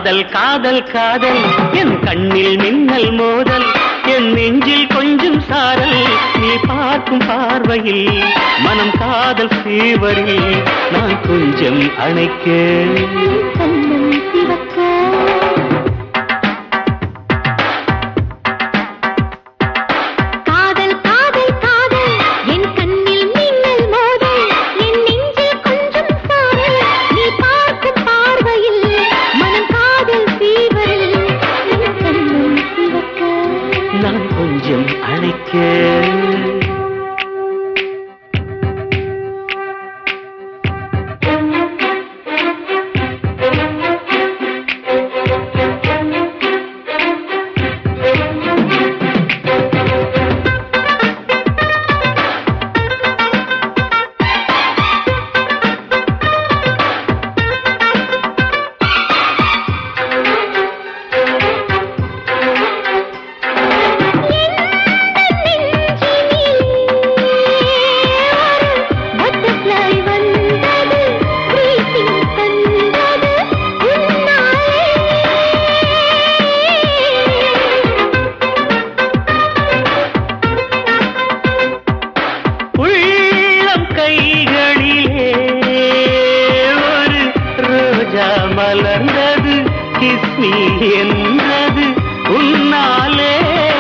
காதல் காதல் காதல் என் கண்ணில் மின்னல் மோதல் என் நெஞ்சில் கொஞ்சம் சாரல் நீ பார்க்கும் பார்வையில் மனம் காதல் சீவரில் நான் கொஞ்சம் அணைக்க கண்ணம் சிவக்க காதல் காதல் காதல் என் கண்ணில் மின்னல் மோதல் என் நெஞ்சில் கொஞ்சம் சாரல் நீ பார்க்கும் பார்வையில் மனம் காதல் சீவரில் என் கண்ணம் சிவக்க நான் கொஞ்சம் அணைக்க பட்டர்ஃப்ளை வந்தது greeting தந்தது உன்னாலே உள்ளம் கைகளிலே ஒரு ரோஜா மலர்ந்தது கிஸ்மி என்றது உன்னாலே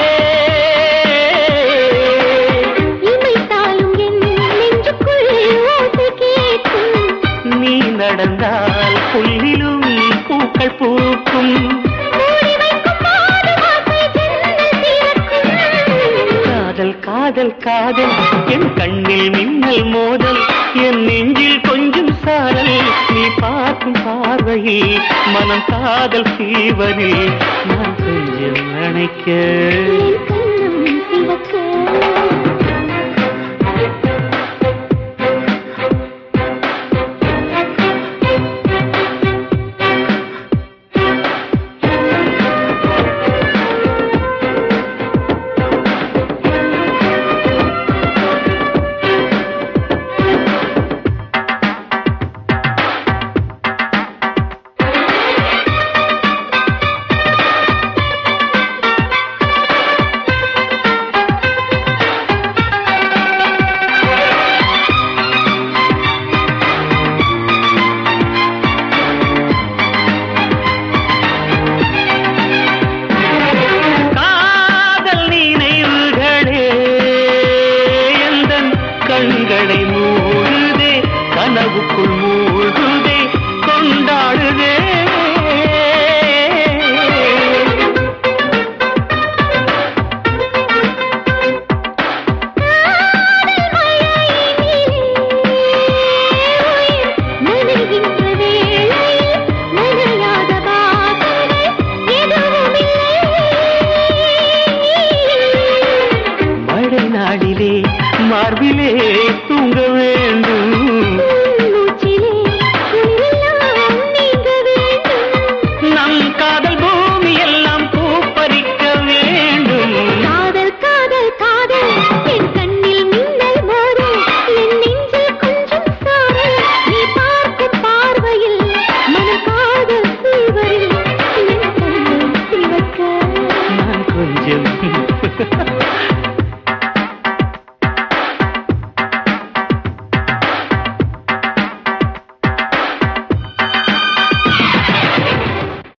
இமைத்தாலும் என் நெஞ்சுக்குள் ஓசை கேட்கும் நீ நடந்தால் புல்லிலும் பூக்கள் பூக்கும் மூடி வைக்கும் மாது வாசை ஜன்னல் திறக்கும் காதல் காதல் காதல் என் கண்ணில் மின்னல் மோதல் என் நெஞ்சில் கொஞ்சம் சாரல் நீ பார்க்கும் பார்வையில் மனம் காதல் சீவரில் நான் கொஞ்சம் அணைக்க என்